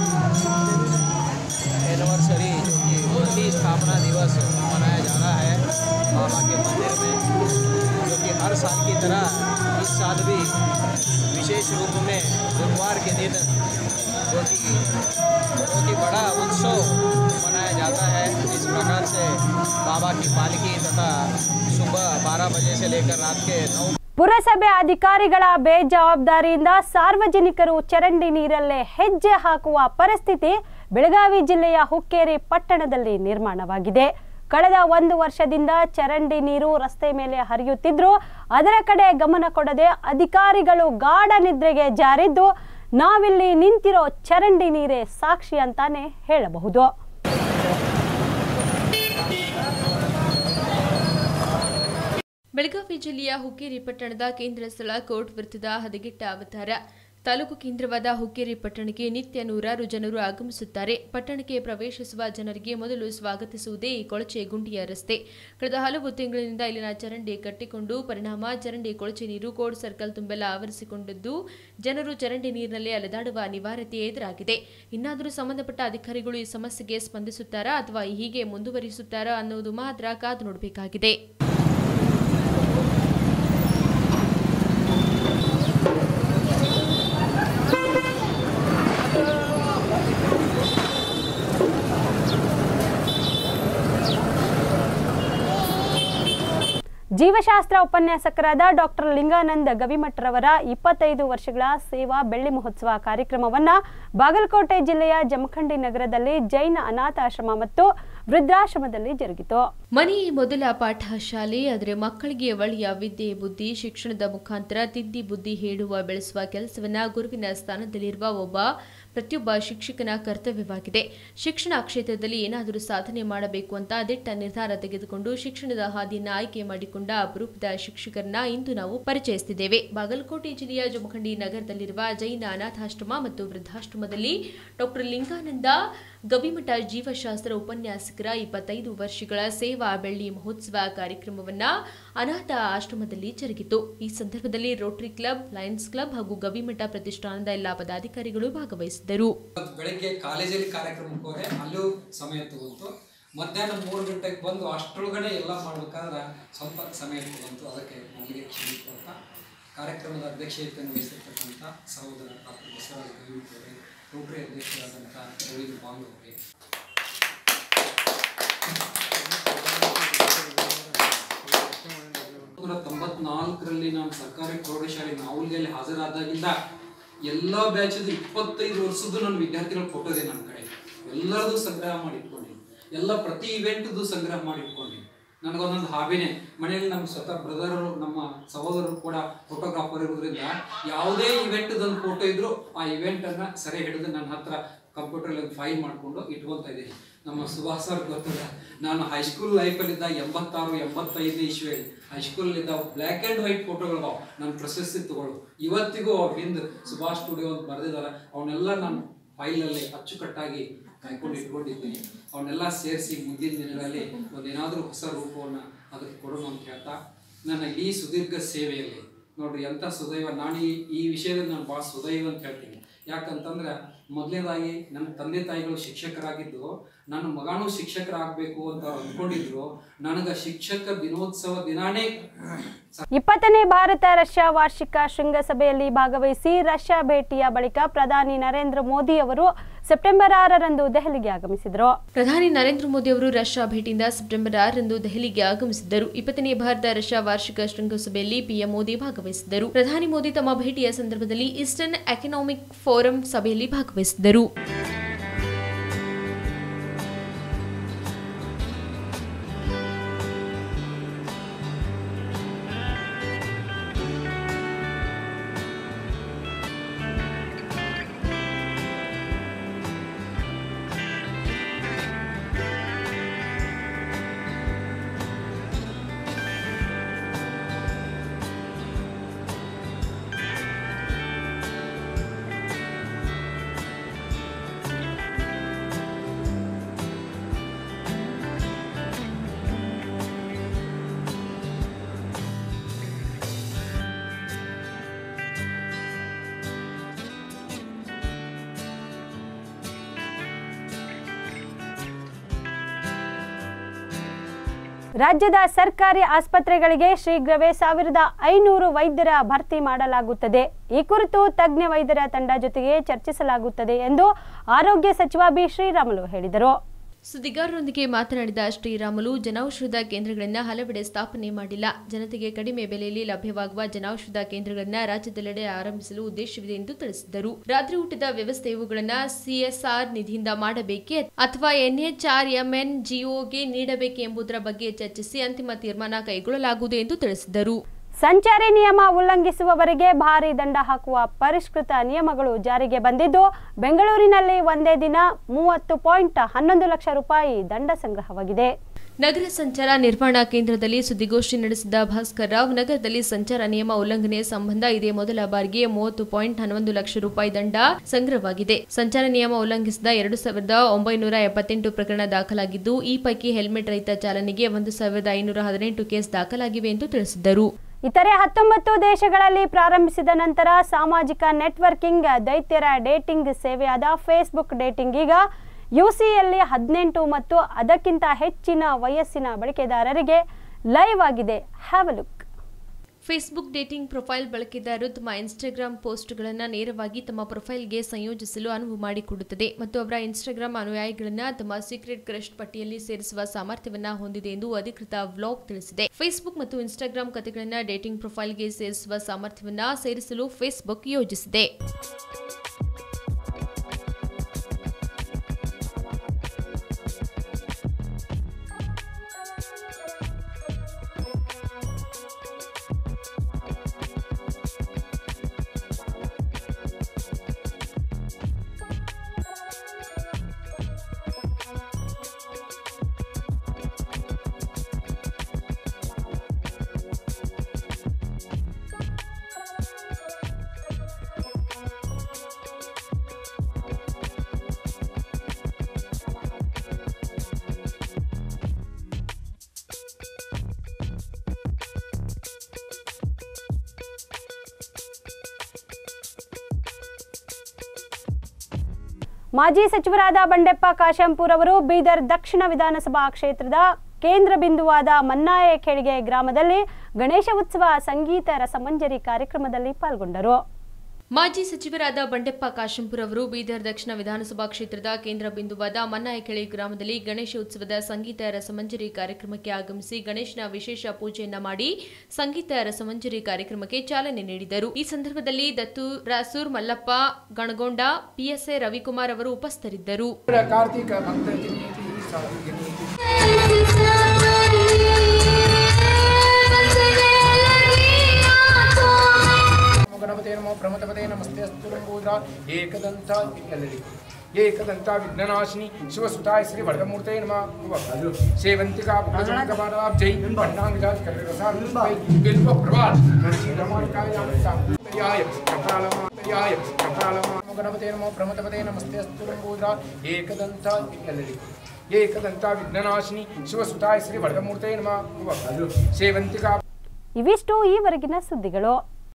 एनिवर्सरी जो कि उनकी स्थापना दिवस मनाया जा रहा है बाबा के मंदिर में जो कि हर साल की तरह इस साल भी विशेष रूप में गुरुवार के दिन जो कि बहुत ही बड़ा उत्सव मनाया जाता है इस प्रकार से बाबा की पालकी तथा सुबह 12 बजे से लेकर रात के नौ ಪುರಸಭೆ ಅಧಿಕಾರಿಗಳ ಬೇಜವಾಬ್ದಾರಿಯಿಂದ ಸಾರ್ವಜನಿಕರು ಚರಂಡಿ ನೀರಲ್ಲೇ ಹೆಜ್ಜೆ ಹಾಕುವ ಪರಿಸ್ಥಿತಿ ಬೆಳಗಾವಿ ಜಿಲ್ಲೆಯ ಹುಕ್ಕೇರಿ ಪಟ್ಟಣದಲ್ಲಿ ನಿರ್ಮಾಣವಾಗಿದೆ ಕಳೆದ ಒಂದು ವರ್ಷದಿಂದ ಚರಂಡಿ ನೀರು ರಸ್ತೆ ಮೇಲೆ ಹರಿಯುತ್ತಿದ್ರೂ ಅದರ ಕಡೆ ಗಮನ ಕೊಡದೆ ಅಧಿಕಾರಿಗಳು ಗಾಢ ನಿದ್ರೆಗೆ ಜಾರಿದ್ದು ನಾವಿಲ್ಲಿ ನಿಂತಿರೋ ಚರಂಡಿ ನೀರೇ ಸಾಕ್ಷಿ ಅಂತಾನೆ ಹೇಳಬಹುದು ಬೆಳಗಾವಿ ಜಿಲ್ಲೆಯ ಹುಕ್ಕೇರಿ ಪಟ್ಟಣದ ಕೇಂದ್ರ ಸ್ಥಳ ಕೋರ್ಟ್ ವೃತ್ತದ ಹದಗೆಟ್ಟ ಅವತಾರ ತಾಲೂಕು ಕೇಂದ್ರವಾದ ಹುಕ್ಕೇರಿ ಪಟ್ಟಣಕ್ಕೆ ನಿತ್ಯ ನೂರಾರು ಜನರು ಆಗಮಿಸುತ್ತಾರೆ ಪಟ್ಟಣಕ್ಕೆ ಪ್ರವೇಶಿಸುವ ಜನರಿಗೆ ಮೊದಲು ಸ್ವಾಗತಿಸುವುದೇ ಈ ಕೊಳಚೆ ಗುಂಡಿಯ ರಸ್ತೆ ಕಳೆದ ಹಲವು ತಿಂಗಳಿನಿಂದ ಇಲ್ಲಿನ ಚರಂಡಿ ಕಟ್ಟಿಕೊಂಡು ಪರಿಣಾಮ ಚರಂಡಿ ಕೊಳಚೆ ನೀರು ಕೋಡ್ ಸರ್ಕಲ್ ತುಂಬೆಲ್ಲ ಆವರಿಸಿಕೊಂಡಿದ್ದು ಜನರು ಚರಂಡಿ ನೀರಿನಲ್ಲಿ ಅಲೆದಾಡುವ ಅನಿವಾರ್ಯತೆ ಎದುರಾಗಿದೆ ಇನ್ನಾದರೂ ಸಂಬಂಧಪಟ್ಟ ಅಧಿಕಾರಿಗಳು ಈ ಸಮಸ್ಯೆಗೆ ಸ್ಪಂದಿಸುತ್ತಾರಾ ಅಥವಾ ಹೀಗೆ ಮುಂದುವರಿಸುತ್ತಾರಾ ಅನ್ನುವುದು ಮಾತ್ರ ಕಾದು ನೋಡಬೇಕಾಗಿದೆ ಜೀವಶಾಸ್ತ್ರ ಉಪನ್ಯಾಸಕರಾದ ಡಾಕ್ಟರ್ ಲಿಂಗಾನಂದ ಗವಿಮಠರವರ ಇಪ್ಪತ್ತೈದು ವರ್ಷಗಳ ಸೇವಾ ಬೆಳ್ಳಿ ಮಹೋತ್ಸವ ಕಾರ್ಯಕ್ರಮವನ್ನ ಬಾಗಲಕೋಟೆ ಜಿಲ್ಲೆಯ ಜಮಖಂಡಿ ನಗರದಲ್ಲಿ ಜೈನ ಅನಾಥಾಶ್ರಮ ಮತ್ತು ವೃದ್ಧಾಶ್ರಮದಲ್ಲಿ ಜರುಗಿತು ಮನೆಯೇ ಮೊದಲ ಪಾಠ ಶಾಲೆ ಆದರೆ ಮಕ್ಕಳಿಗೆ ಒಳ್ಳೆಯ ವಿದ್ಯೆ ಬುದ್ಧಿ ಶಿಕ್ಷಣದ ಮುಖಾಂತರ ತಿದ್ದಿ ಬುದ್ಧಿ ಹೇಳುವ ಬೆಳೆಸುವ ಕೆಲಸವನ್ನ ಗುರುವಿನ ಸ್ಥಾನದಲ್ಲಿರುವ ಒಬ್ಬ ಪ್ರತಿಯೊಬ್ಬ ಶಿಕ್ಷಕನ ಕರ್ತವ್ಯವಾಗಿದೆ ಶಿಕ್ಷಣ ಕ್ಷೇತ್ರದಲ್ಲಿ ಏನಾದರೂ ಸಾಧನೆ ಮಾಡಬೇಕು ಅಂತ ದಿಟ್ಟ ನಿರ್ಧಾರ ತೆಗೆದುಕೊಂಡು ಶಿಕ್ಷಣದ ಹಾದಿಯನ್ನ ಆಯ್ಕೆ ಮಾಡಿಕೊಂಡ ಅಪರೂಪದ ಶಿಕ್ಷಕರನ್ನ ಇಂದು ನಾವು ಪರಿಚಯಿಸುತ್ತಿದ್ದೇವೆ ಬಾಗಲಕೋಟೆ ಜಿಲ್ಲೆಯ ಜಮಖಂಡಿ ನಗರದಲ್ಲಿರುವ ಜೈನ ಅನಾಥಾಶ್ರಮ ಮತ್ತು ವೃದ್ಧಾಶ್ರಮದಲ್ಲಿ ಡಾಕ್ಟರ್ ಲಿಂಗಾನಂದ ಗವಿಮಠ ಜೀವಶಾಸ್ತ್ರ ಉಪನ್ಯಾಸಕರ ಇಪ್ಪತ್ತೈದು ವರ್ಷಗಳ ಸೇವಾ ಬೆಳ್ಳಿ ಮಹೋತ್ಸವ ಕಾರ್ಯಕ್ರಮವನ್ನ ಅನಾಥ ಆಶ್ರಮದಲ್ಲಿ ಜರುಗಿತು ಈ ಸಂದರ್ಭದಲ್ಲಿ ರೋಟರಿ ಕ್ಲಬ್ ಲಯನ್ಸ್ ಕ್ಲಬ್ ಹಾಗೂ ಗವಿಮಠ ಪ್ರತಿಷ್ಠಾನದ ಎಲ್ಲಾ ಪದಾಧಿಕಾರಿಗಳು ಭಾಗವಹಿಸಿದ್ದರು ಬೆಳಗ್ಗೆ ಕಾಲೇಜಲ್ಲಿ ಕಾರ್ಯಕ್ರಮಕ್ಕೆ ಹೋದೆ ಅಲ್ಲೂ ಸಮಯ ತಗೊಂತು ಮಧ್ಯಾಹ್ನ ಮೂರು ಗಂಟೆಗೆ ಬಂದು ಅಷ್ಟರೊಳಗಡೆ ಎಲ್ಲ ಮಾಡ್ಬೇಕಾದ್ರೆ ಸ್ವಲ್ಪ ಸಮಯ ತಗೊಂತು ಅದಕ್ಕೆ ನಮಗೆ ಕ್ಷಮಿಕೊಂತ ಕಾರ್ಯಕ್ರಮದ ಅಧ್ಯಕ್ಷತೆಯನ್ನು ವಹಿಸಿರ್ತಕ್ಕಂಥ ಸಹೋದರ ಡಾಕ್ಟರ್ ಬಸವರಾಜ ಗವಿಮಠ ಅವರೇ ರೋಟರಿ ಅಧ್ಯಕ್ಷರಾದಂಥ ರವೀಂದ್ರ ಬಾಂಗ್ ಅವರೇ ನೂರ ತೊಂಬತ್ನಾಲ್ಕರಲ್ಲಿ ನಾನು ಸರ್ಕಾರಿ ಪ್ರೌಢಶಾಲೆ ನಾವಲ್ಗೆಲ್ಲಿ ಹಾಜರಾದಾಗಿಂದ ಎಲ್ಲ ಬ್ಯಾಚದು ಇಪ್ಪತ್ತೈದು ವರ್ಷದ್ದು ನನ್ನ ವಿದ್ಯಾರ್ಥಿಗಳ ಫೋಟೋ ಇದೆ ನನ್ನ ಕಡೆ ಎಲ್ಲರದು ಸಂಗ್ರಹ ಮಾಡಿ ಇಟ್ಕೊಂಡೆ ಎಲ್ಲ ಪ್ರತಿ ಇವೆಂಟ್ದು ಸಂಗ್ರಹ ಮಾಡಿ ಇಟ್ಕೊಂಡೆ ನನಗೊಂದೊಂದು ಹಾಬಿನೇ ಮನೆಯಲ್ಲಿ ನಮ್ಮ ಸ್ವತಃ ಬ್ರದರ್ ನಮ್ಮ ಸಹೋದರರು ಕೂಡ ಫೋಟೋಗ್ರಾಫರ್ ಇರೋದ್ರಿಂದ ಯಾವುದೇ ಇವೆಂಟ್ ಒಂದು ಫೋಟೋ ಇದ್ರು ಆ ಇವೆಂಟ್ ಅನ್ನ ಸೆರೆ ಹಿಡಿದು ನನ್ನ ಹತ್ರ ಕಂಪ್ಯೂಟರ್ ಫೈಲ್ ಮಾಡ್ಕೊಂಡು ಇಟ್ಕೊತಾ ಇದ್ದೀನಿ ನಮ್ಮ ಸುಭಾಷ್ ಸರ್ ಗೊತ್ತದ ನಾನು ಹೈಸ್ಕೂಲ್ ಲೈಫಲ್ಲಿದ್ದ ಎಂಬತ್ತಾರು ಎಂಬತ್ತೈದು ಇಸ್ವಿಯಲ್ಲಿ ಹೈಸ್ಕೂಲಿದ್ದ ಬ್ಲ್ಯಾಕ್ ಆ್ಯಂಡ್ ವೈಟ್ ಫೋಟೋಗಳು ನನ್ನ ಪ್ರಶಸ್ತಿ ತಗೊಳ್ಳು ಇವತ್ತಿಗೂ ಅವ್ರ ಹಿಂದೆ ಸುಭಾಷ್ ಸ್ಟುಡಿಯೋ ಅಂತ ಬರೆದಿದ್ದಾರೆ ಅವನ್ನೆಲ್ಲ ನಾನು ಫೈಲಲ್ಲಿ ಅಚ್ಚುಕಟ್ಟಾಗಿ ಕಾಯ್ಕೊಂಡು ಇಟ್ಕೊಂಡಿದ್ದೀನಿ ಅವನ್ನೆಲ್ಲ ಸೇರಿಸಿ ಮುಂದಿನ ದಿನಗಳಲ್ಲಿ ಒಂದೇನಾದರೂ ಹೊಸ ರೂಪವನ್ನು ಅದಕ್ಕೆ ಕೊಡೋಣ ಅಂತ ಹೇಳ್ತಾ ನನ್ನ ಇಡೀ ಸುದೀರ್ಘ ಸೇವೆಯಲ್ಲಿ ನೋಡ್ರಿ ಎಂಥ ಸುದೈವ ನಾನು ಈ ಈ ವಿಷಯದಲ್ಲಿ ನಾನು ಭಾಳ ಸುದೈವ ಅಂತ ಹೇಳ್ತೀನಿ ಯಾಕಂತಂದ್ರೆ ಮೊದಲನೇದಾಗಿ ನನ್ನ ತಂದೆ ತಾಯಿಗಳು ಶಿಕ್ಷಕರಾಗಿದ್ದು ನನ್ನ ಮಗನೂ ಶಿಕ್ಷಕರಾಗಬೇಕು ಅಂತ ಅವ್ರು ಅಂದ್ಕೊಂಡಿದ್ರು ನನಗೆ ಶಿಕ್ಷಕ ದಿನೋತ್ಸವ ದಿನಾನೇ ಇಪ್ಪತ್ತನೇ ಭಾರತ ರಷ್ಯಾ ವಾರ್ಷಿಕ ಶೃಂಗಸಭೆಯಲ್ಲಿ ಭಾಗವಹಿಸಿ ರಷ್ಯಾ ಭೇಟಿಯ ಬಳಿಕ ಪ್ರಧಾನಿ ನರೇಂದ್ರ ಮೋದಿ ಅವರು ಸೆಪ್ಟೆಂಬರ್ ಆರರಂದು ದೆಹಲಿಗೆ ಆಗಮಿಸಿದರು ಪ್ರಧಾನಿ ನರೇಂದ್ರ ಮೋದಿ ಅವರು ರಷ್ಯಾ ಭೇಟಿಯಿಂದ ಸೆಪ್ಟೆಂಬರ್ ಆರರಂದು ದೆಹಲಿಗೆ ಆಗಮಿಸಿದ್ದರು ಇಪ್ಪತ್ತನೇ ಭಾರತ ರಷ್ಯಾ ವಾರ್ಷಿಕ ಶೃಂಗಸಭೆಯಲ್ಲಿ ಪಿಎಂ ಮೋದಿ ಭಾಗವಹಿಸಿದ್ದರು ಪ್ರಧಾನಿ ಮೋದಿ ತಮ್ಮ ಭೇಟಿಯ ಸಂದರ್ಭದಲ್ಲಿ ಈಸ್ಟರ್ನ್ ಎಕನಾಮಿಕ್ ಫೋರಂ ಸಭೆಯಲ್ಲಿ ಭಾಗವಹಿಸಿದ್ದರು ರಾಜ್ಯದ ಸರ್ಕಾರಿ ಆಸ್ಪತ್ರೆಗಳಿಗೆ ಶೀಘ್ರವೇ ಸಾವಿರದ ಐನೂರು ವೈದ್ಯರ ಭರ್ತಿ ಮಾಡಲಾಗುತ್ತದೆ ಈ ಕುರಿತು ತಜ್ಞ ವೈದ್ಯರ ತಂಡ ಜೊತೆಗೆ ಚರ್ಚಿಸಲಾಗುತ್ತದೆ ಎಂದು ಆರೋಗ್ಯ ಸಚಿವ ಬಿ ಶ್ರೀರಾಮುಲು ಹೇಳಿದರು ಸುದ್ದಿಗಾರರೊಂದಿಗೆ ಮಾತನಾಡಿದ ಶ್ರೀರಾಮುಲು ಜನೌಷಧ ಕೇಂದ್ರಗಳನ್ನು ಹಲವೆಡೆ ಸ್ಥಾಪನೆ ಮಾಡಿಲ್ಲ ಜನತೆಗೆ ಕಡಿಮೆ ಬೆಲೆಯಲ್ಲಿ ಲಭ್ಯವಾಗುವ ಜನೌಷಧ ಕೇಂದ್ರಗಳನ್ನು ರಾಜ್ಯದೆಲ್ಲೆಡೆ ಆರಂಭಿಸಲು ಉದ್ದೇಶವಿದೆ ಎಂದು ತಿಳಿಸಿದರು ರಾತ್ರಿ ಊಟದ ವ್ಯವಸ್ಥೆ ಇವುಗಳನ್ನು ಸಿಎಸ್ಆರ್ ನಿಧಿಯಿಂದ ಮಾಡಬೇಕೇ ಅಥವಾ ಎನ್ಎಚ್ಆರ್ಎಂಎನ್ ಜಿಒಗೆ ನೀಡಬೇಕೆ ಎಂಬುದರ ಬಗ್ಗೆ ಚರ್ಚಿಸಿ ಅಂತಿಮ ತೀರ್ಮಾನ ಕೈಗೊಳ್ಳಲಾಗುವುದು ಎಂದು ತಿಳಿಸಿದರು ಸಂಚಾರಿ ನಿಯಮ ಉಲ್ಲಂಘಿಸುವವರಿಗೆ ಭಾರಿ ದಂಡ ಹಾಕುವ ಪರಿಷ್ಕೃತ ನಿಯಮಗಳು ಜಾರಿಗೆ ಬಂದಿದ್ದು ಬೆಂಗಳೂರಿನಲ್ಲಿ ಒಂದೇ ದಿನ ಮೂವತ್ತು ಪಾಯಿಂಟ್ ಹನ್ನೊಂದು ಲಕ್ಷ ರೂಪಾಯಿ ದಂಡ ಸಂಗ್ರಹವಾಗಿದೆ ನಗರ ಸಂಚಾರ ನಿರ್ವಹಣಾ ಕೇಂದ್ರದಲ್ಲಿ ಸುದ್ದಿಗೋಷ್ಠಿ ನಡೆಸಿದ ಭಾಸ್ಕರ್ ರಾವ್ ನಗರದಲ್ಲಿ ಸಂಚಾರ ನಿಯಮ ಉಲ್ಲಂಘನೆ ಸಂಬಂಧ ಇದೇ ಮೊದಲ ಬಾರಿಗೆ ಮೂವತ್ತು ಪಾಯಿಂಟ್ ಹನ್ನೊಂದು ಲಕ್ಷ ರೂಪಾಯಿ ದಂಡ ಸಂಗ್ರಹವಾಗಿದೆ ಸಂಚಾರ ನಿಯಮ ಉಲ್ಲಂಘಿಸಿದ ಎರಡು ಸಾವಿರದ ಒಂಬೈನೂರ ಎಪ್ಪತ್ತೆಂಟು ಪ್ರಕರಣ ದಾಖಲಾಗಿದ್ದು ಈ ಪೈಕಿ ಹೆಲ್ಮೆಟ್ ರಹಿತ ಚಾಲನೆಗೆ ಒಂದು ಸಾವಿರದ ಐನೂರ ಹದಿನೆಂಟು ಕೇಸ್ ದಾಖಲಾಗಿವೆ ಎಂದು ತಿಳಿಸಿದರು ಇತರೆ ಹತ್ತೊಂಬತ್ತು ದೇಶಗಳಲ್ಲಿ ಪ್ರಾರಂಭಿಸಿದ ನಂತರ ಸಾಮಾಜಿಕ ನೆಟ್ವರ್ಕಿಂಗ್ ದೈತ್ಯರ ಡೇಟಿಂಗ್ ಸೇವೆಯಾದ ಫೇಸ್ಬುಕ್ ಡೇಟಿಂಗ್ ಈಗ ಯುಸಿಯಲ್ಲಿ ಹದಿನೆಂಟು ಮತ್ತು ಅದಕ್ಕಿಂತ ಹೆಚ್ಚಿನ ವಯಸ್ಸಿನ ಬಳಕೆದಾರರಿಗೆ ಲೈವ್ ಆಗಿದೆ have look Facebook dating profile ಬಳಕೆದಾರರು ತಮ್ಮ ಇನ್ಸ್ಟಾಗ್ರಾಂ ಪೋಸ್ಟ್ಗಳನ್ನು ನೇರವಾಗಿ ತಮ್ಮ ಪ್ರೊಫೈಲ್ಗೆ ಸಂಯೋಜಿಸಲು ಅನುವು ಮಾಡಿಕೊಡುತ್ತದೆ ಮತ್ತು ಅವರ ಇನ್ಸ್ಟಾಗ್ರಾಂ ಅನುಯಾಯಿಗಳನ್ನು ತಮ್ಮ ಸೀಕ್ರೆಟ್ ಕ್ರಶ್ ಪಟ್ಟಿಯಲ್ಲಿ ಸೇರಿಸುವ ಸಾಮರ್ಥ್ಯವನ್ನು ಹೊಂದಿದೆ ಎಂದು ಅಧಿಕೃತ ವ್ಲಾಗ್ ತಿಳಿಸಿದೆ ಫೇಸ್ಬುಕ್ ಮತ್ತು ಇನ್ಸ್ಟಾಗ್ರಾಂ ಕಥೆಗಳನ್ನು ಡೇಟಿಂಗ್ ಪ್ರೊಫೈಲ್ಗೆ ಸೇರಿಸುವ ಸಾಮರ್ಥ್ಯವನ್ನು ಸೇರಿಸಲು ಫೇಸ್ಬುಕ್ ಯೋಜಿಸಿದೆ ಮಾಜಿ ಸಚಿವರಾದ ಬಂಡೆಪ್ಪ ಕಾಶಂಪುರ್ ಅವರು ಬೀದರ್ ದಕ್ಷಿಣ ವಿಧಾನಸಭಾ ಕ್ಷೇತ್ರದ ಕೇಂದ್ರ ಬಿಂದುವಾದ ಮನ್ನಾಯಖೇಳಿಗೆ ಗ್ರಾಮದಲ್ಲಿ ಗಣೇಶ ಉತ್ಸವ ಸಂಗೀತ ರಸಮಂಜರಿ ಕಾರ್ಯಕ್ರಮದಲ್ಲಿ ಪಾಲ್ಗೊಂಡರು ಮಾಜಿ ಸಚಿವರಾದ ಬಂಡೆಪ್ಪ ಕಾಶಂಪುರ್ ಅವರು ಬೀದರ್ ದಕ್ಷಿಣ ವಿಧಾನಸಭಾ ಕ್ಷೇತ್ರದ ಕೇಂದ್ರ ಬಿಂದುವಾದ ಮನ್ನಾಯಕೆಳಿ ಗ್ರಾಮದಲ್ಲಿ ಗಣೇಶ ಉತ್ಸವದ ಸಂಗೀತ ರಸಮಂಜರಿ ಕಾರ್ಯಕ್ರಮಕ್ಕೆ ಆಗಮಿಸಿ ಗಣೇಶನ ವಿಶೇಷ ಪೂಜೆಯನ್ನ ಮಾಡಿ ಸಂಗೀತ ರಸಮಂಜರಿ ಕಾರ್ಯಕ್ರಮಕ್ಕೆ ಚಾಲನೆ ನೀಡಿದರು ಈ ಸಂದರ್ಭದಲ್ಲಿ ದತ್ತು ರಾಸೂರ್ ಮಲ್ಲಪ್ಪ ಗಣಗೊಂಡ ಪಿಎಸ್ಎ ರವಿಕುಮಾರ್ ಅವರು ಉಪಸ್ಥಿತರಿದ್ದರು ಕಾರ್ತಿಕ ಗಣಪತಿ ನಮೋ ಪ್ರಮತಪದೇ ನಮಸ್ತೆ ಅಸ್ತು ಲಂಬೋದ್ರ ಏಕದಂತ ಎಲ್ಲರಿಗೂ ಏಕದಂತ ವಿಘ್ನನಾಶಿನಿ ಶಿವಸುತಾಯ ಶ್ರೀ ವರದಮೂರ್ತೇ ನಮಃ ಸೇವಂತಿಕಾ ಭುಜಂಗಪಾದಾಬ್ ಜೈ ಪಂಡಾಂಗಜಾಜ ಕರ್ರಸಾಯ ಬಿಲ್ವ ಪ್ರಭಾತ್ ನರಸಿಂಹಮಾರ್ಕಾಯ ಕಪಾಲಮಾಯ ಕಪಾಲಮ ನಮೋ ಗಣಪತೆ ನಮೋ ಪ್ರಮತಪತೆ ನಮಸ್ತೆ ಅಸ್ತು ಲಂಬೋದ್ರ ಏಕದಂತ ಎಲ್ಲರಿಗೂ ಏಕದಂತ ವಿಘ್ನನಾಶಿನಿ ಶಿವಸುತಾಯ ಶ್ರೀ ವರದಮೂರ್ತೆ ನಮಃ ಸೇವಂತಿಕಾ ಇವಿಷ್ಟು ಈವರೆಗಿನ ಸುದ್ದಿಗಳು